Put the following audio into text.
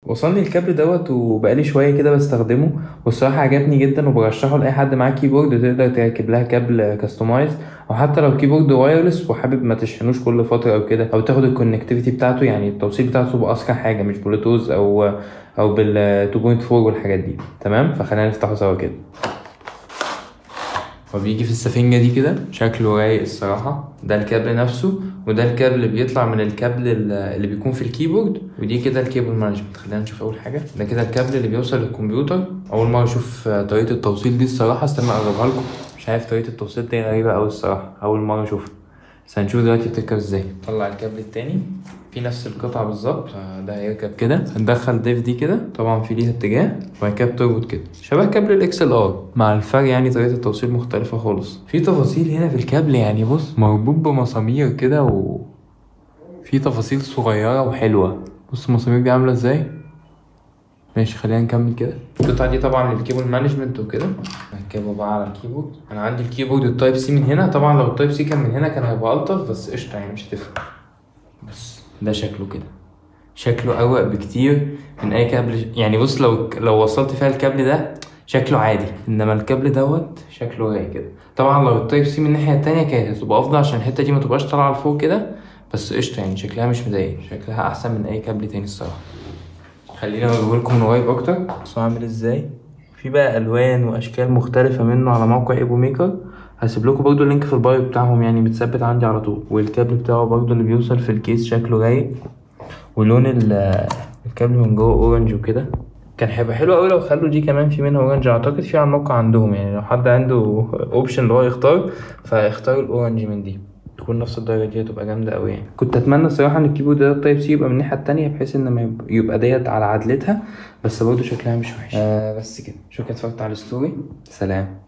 وصلني الكابل دوت وبقالي شويه كده بستخدمه والصراحه عجبني جدا وبرشحه لاي حد معاه كيبورد تقدر تركب لها كابل كاستمايز او حتى لو كيبورد وايرلس وحابب ما تشحنوش كل فتره او كده او تاخد الكونكتيفيتي بتاعته يعني التوصيل بتاعته باسرع حاجه مش بلوتوث او او بال 2.4 والحاجات دي تمام فخلينا نفتحه سوا كده هو بيجي في السفنجة دي كده شكله رايق الصراحة ده الكابل نفسه وده الكابل اللي بيطلع من الكابل ال- اللي بيكون في الكيبورد ودي كده الكيبل مانجمنت خلينا نشوف أول حاجة ده كده الكابل اللي بيوصل للكمبيوتر أول مرة أشوف آه، طريقة التوصيل دي الصراحة استنى أقربها لكم مش عارف طريقة التوصيل دي غريبة أوي الصراحة أول مرة أشوفها بس هنشوف دلوقتي بتركب ازاي طلع الكابل التاني في نفس القطعة بالظبط ده هيركب كده هندخل ديف دي كده طبعا في ليها اتجاه وبعد كده بتربط كده شبه كابل الاكس ال ار مع الفرق يعني طريقة التوصيل مختلفة خالص في تفاصيل هنا في الكابل يعني بص مربوط بمسامير كده و في تفاصيل صغيرة وحلوة بص المسامير دي عاملة ازاي ماشي خلينا نكمل كده القطعة دي طبعا للكيبل مانجمنت وكده هركبه بقى على الكيبورد انا عندي الكيبورد التايب سي من هنا طبعا لو التايب سي كان من هنا كان هيبقى الطف بس قشطة يعني مش هتفرق بس ده شكله كده شكله اروق بكتير من اي كابل يعني بص لو لو وصلت فيها الكابل ده شكله عادي انما الكابل دوت شكله رايق كده طبعا لو التايب سي من الناحيه التانية كانت هتبقى افضل عشان الحته دي ما تبقاش طالعه لفوق كده بس قشطه يعني شكلها مش مضايق شكلها احسن من اي كابل تاني الصراحه خليني اوريهولكم من قريب اكتر بصوا عامل ازاي في بقى الوان واشكال مختلفه منه على موقع ايبو ميكر هسيب لكم برضو اللينك في البايو بتاعهم يعني متثبت عندي على طول والكابل بتاعه برضو اللي بيوصل في الكيس شكله رايق ولون ال- الكابل من جوه اورنج وكده كان هيبقى حلو قوي لو خلوا دي كمان في منها اورنج اعتقد في على الموقع عندهم يعني لو حد عنده اوبشن اللي هو يختار فيختار الاورنج من دي تكون نفس الدرجه دي هتبقى جامده قوي يعني كنت اتمنى الصراحه ان الكيبورد ده التايب سي يبقى من الناحيه التانية بحيث ان ما يبقى- يبقى ديت على عدلتها بس برضه شكلها مش وحش آه بس كده شكرا اتفرجت على الستوري سلام